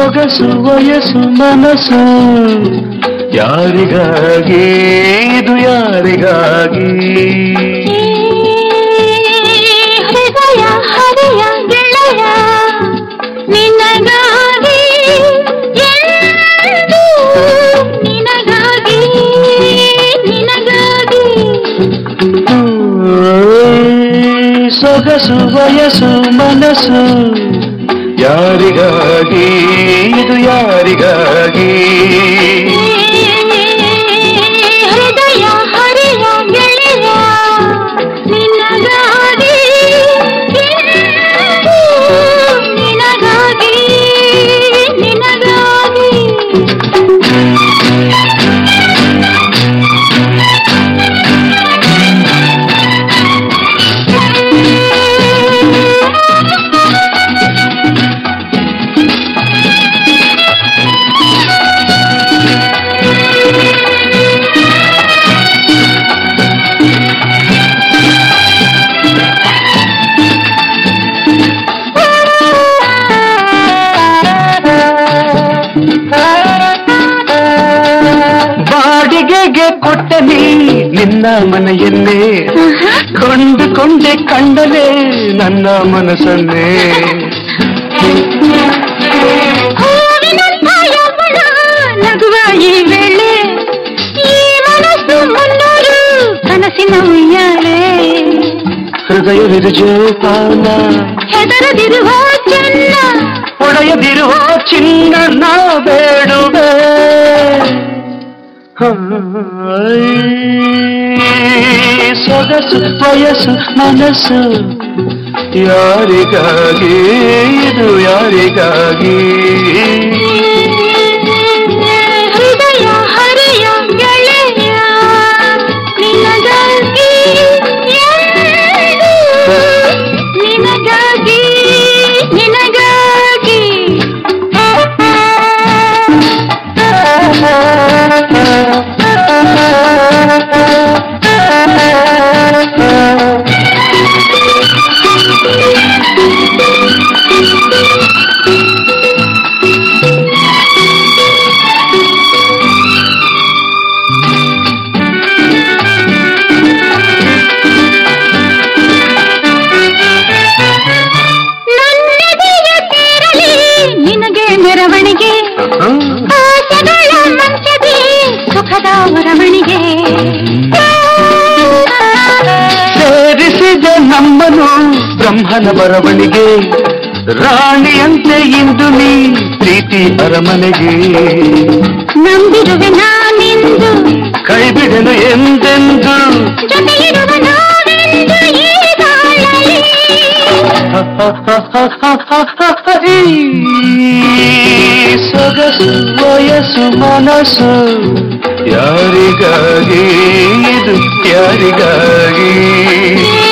ಸೊಗಸು ವಯಸ್ಸು ಮನಸ್ಸು ಯಾರಿಗಾಗಿ ಇದು ಯಾರಿಗಾಗಿ ಹೃದಯ ಹರಿಯ ಗೆಳೆಯ ನಿನಗಾಗಿ ಎಂದು ನಿನಗಾಗಿ ನಿನಗಾಗಿ ಓಯ್, ಸೊಗಸು ವಯಸ್ಸು ಮನಸ್ಸು ಯಾರಿಗಾಗಿ ಇದು ಯಾರಿಗಾಗಿ ಹೃದಯ ಹರಿಯ ಗೆಳೆಯ ನಿನಗಾಗಿ ಎಂದು ನಿನಗಾಗಿ ನಿನಗಾಗಿ ಬಾಡಿಗೆಗೆ ಕೊಟ್ಟ ನೀ ನಿನ್ನ ಮನೆಯನ್ನೇ ಕೊಂಡುಕೊಂಡೆ ಕಂಡಲೇ ನನ್ನ ಮನಸ್ಸನ್ನೇ ಹೂವಿನಂಥ ಯೌವನ ನಗುವ ಈ ವೇಳೆ ಈ ಮನಸ್ಸು ಮುನ್ನೂರು ಕನಸಿನ ಉಯ್ಯಾಲೆ ಹೃದಯವಿರು ಜೋಪಾನ ಹೆದರದಿರುವ ಚೆನ್ನ ಒಡೆಯದಿರುವ ಚಿನ್ನ ನಾ ಬೇಡುವೆ ಹಾಯ್, ಸೊಗಸು ವಯಸ್ಸು ಮನಸ್ಸು ಯಾರಿಗಾಗಿ ಇದು ಯಾರಿಗಾಗಿ ಹೃದಯ ಹರಿಯ ಗೆಳೆಯ ನಿನಗಾಗಿ ಎಂದು ನಿನಗಾಗಿ ನಿನಗಾಗಿ ನನ್ನೆದೆಯ ಸೇರಲಿ ನಿನಗೆ ಮೆರವಣಿಗೆ ಆಸೆಗಳ ಮಂಚದೆ ಸುಖದ ಮೆರವಣಿಗೆ ಸೇರಿಸಿದ ನಮ್ಮನು ಬ್ರಹ್ಮನ ಬರವಣಿಗೆ ರಾಣಿಯಂತೆ ಇಂದು ನೀ ಪ್ರೀತಿ ಅರಮನೆಗೆ ನಂಬಿರುವೆ ನಾನೆಂದು ಕೈ ಬಿಡನು ಎಂದೆಂದು ಜೊತೆಯಿರುವ ನಾವೆಂದು ಈ ಬಾಳಲಿ ಈ ಸೊಗಸು ವಯಸ್ಸು ಮನಸ್ಸು ಯಾರಿಗಾಗಿ ಇದು ಯಾರಿಗಾಗಿ